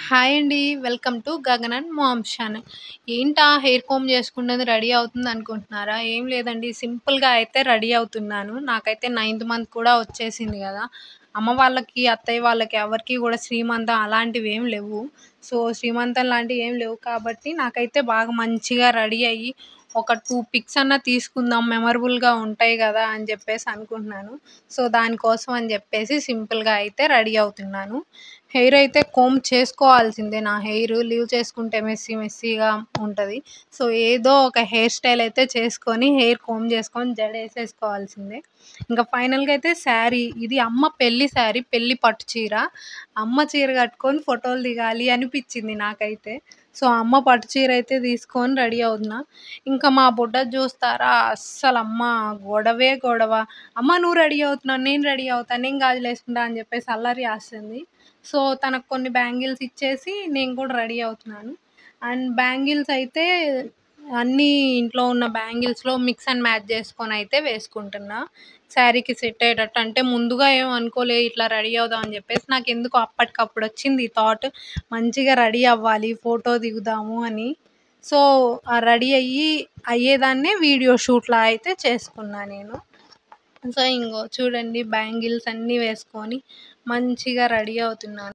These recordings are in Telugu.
హాయ్ అండి. Welcome to Gagan and moms channel. ఏంటా హెయిర్ కోంబ్ చేసుకున్నది రెడీ అవుతుంది అనుకుంటున్నారా? ఏం లేదండి. సింపుల్‌గా అయితే రెడీ అవుతున్నాను. నాకైతే నైన్త్ మంత్ కూడా వచ్చేసింది గదా! అమ్మ వాళ్ళకి, అత్తయ్య వాళ్ళకి ఎవరికీ గూడా శ్రీమంతం అలాంటివి ఏం లెవ్వు. సో, శ్రీమంతం లాంటివి ఏం లేవు కాబట్టి నాకైతే బాగా మంచిగా రెడీ అయ్యి ఒక 2 పిక్స్ అన్నా తీసుకుందాం మెమరబుల్‌గా ఉంటాయి గదా! అని జెప్పేసి అనుకుంటున్నాను. సో, దానికోసం అని జెప్పేసి సింపుల్‌గా అయితే రెడీ అవుతున్నాను. హెయిర్ అయితే కోంబ్ చేసుకోవాల్సిందే. నా హెయిర్ లీవ్ చేసుకుంటే మెస్సీ మెస్సీగా ఉంటది. సో, ఏదో ఒక హెయిర్ స్టైల్ అయితే చేసుకొని హెయిర్ కోంబ్ చేసుకొని జడేసేసుకోవాల్సిందే. ఇంక ఫైనల్‌గా అయితే శారీ ఇది అమ్మ పెళ్లి శారీ. పెళ్లి పట్టు చీర. అమ్మ చీర కట్టుకొని ఫోటోలు దిగాలి అనిపిచ్చింది నాకైతే. సో, అమ్మ పట్టు చీర అయితే తీసుకొని రెడీ అవుతున్నా. ఇంకా మా బుడ్డది జూస్తారా అస్సలమ్మ గొడవే గొడవ. అమ్మ నువ్వు రెడీ అవుతున్నావు, నేను రెడీ అవుతా, నేను గాజులేసుకుంటా అని జెప్పేసి అల్లరి చేస్తుంది. సో, తనకు కొన్ని బ్యాంగిల్స్ ఇచ్చేసి నేను కూడా రెడీ అవుతున్నాను. అండ్ బ్యాంగిల్స్ అయితే అన్నీ ఇంట్లో ఉన్న బ్యాంగిల్స్‌లో మిక్స్ అండ్ మ్యాచ్ చేసుకొనైతే వేసుకుంటున్నా. శారీకి సెట్ అయ్యేటట్టు. అంటే ముందుగా ఏం అనుకోలే ఇట్లా రెడీ అవుదాం అని జెప్పేసి. నాకెందుకో అప్పటికప్పుడు వచ్చింది ఈ థాట్. మంచిగా రెడీ అవ్వాలి, ఫోటో దిగుదాము అని. సో, ఆ రెడీ అయ్యి అయ్యేదాన్నే వీడియో షూట్‌లా అయితే చేసుకున్నా నేను. సో, ఇంగో చూడండి బ్యాంగిల్స్ అన్నీ వేసుకొని మంచిగా రెడీ అవుతున్నాను.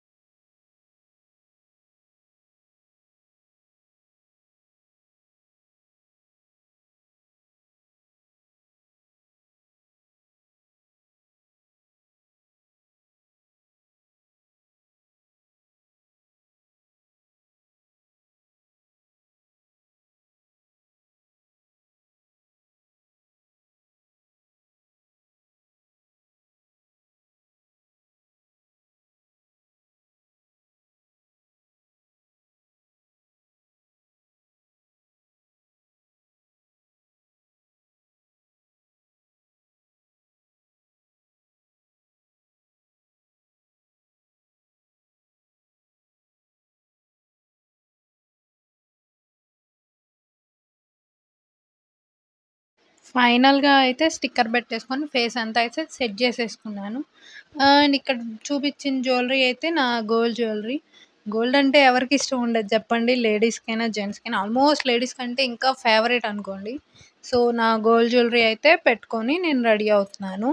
ఫైనల్‌గా అయితే స్టిక్కర్ పెట్టేసుకొని ఫేస్ అంతా అయితే సెట్ జేసేసుకున్నాను. అండ్ ఇక్కడ చూపిచ్చిన జ్యువెలరీ అయితే నా గోల్డ్ జ్యువెలరీ. గోల్డ్ అంటే ఎవరికి ఇష్టం ఉండదు చెప్పండి. లేడీస్‌కైనా, జెంట్స్‌కైనా ఆల్మోస్ట్ లేడీస్ కంటే ఇంకా ఫేవరెట్ అనుకోండి. సో, నా గోల్డ్ జ్యువెలరీ అయితే పెట్టుకొని నేను రెడీ అవుతున్నాను.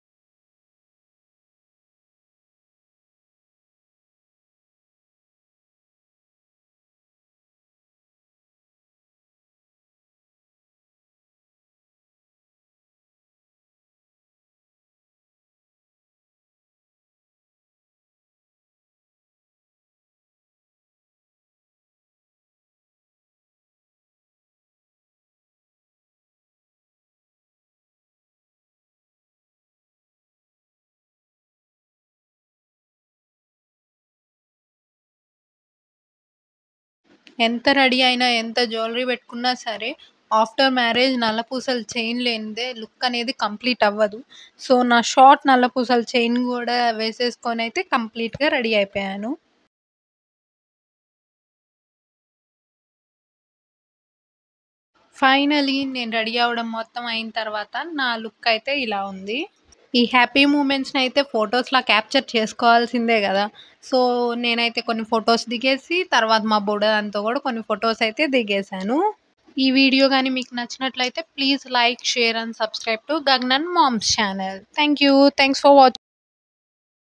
ఎంత రెడీ అయినా, ఎంత జ్యువెలరీ పెట్టుకున్నా సరే ఆఫ్టర్ మ్యారేజ్ నల్లపూసల చైన్ లేనిదే లుక్ అనేది కంప్లీట్ అవ్వదు. సో, నా షార్ట్ నల్లపూసల చైన్ గూడా వేసేసుకొనైతే కంప్లీట్‌గా రెడీ అయిపోయాను. ఫైనల్లీ నేను రెడీ అవ్వడం మొత్తం అయిన తర్వాత నా లుక్ అయితే ఇలా ఉంది. ఈ హ్యాపీ మూమెంట్స్‌ని అయితే ఫోటోస్‌లా క్యాప్చర్ చేసుకోవాల్సిందే గదా! సో, నేనైతే కొన్ని ఫోటోస్ దిగేసి తర్వాత మా బుడ్డదానితో గూడా కొన్ని ఫోటోస్ అయితే దిగేశాను. ఈ వీడియో గాని మీకు నచ్చినట్లయితే please like, share and subscribe to Gagan and moms channel. Thank you. Thanks for watch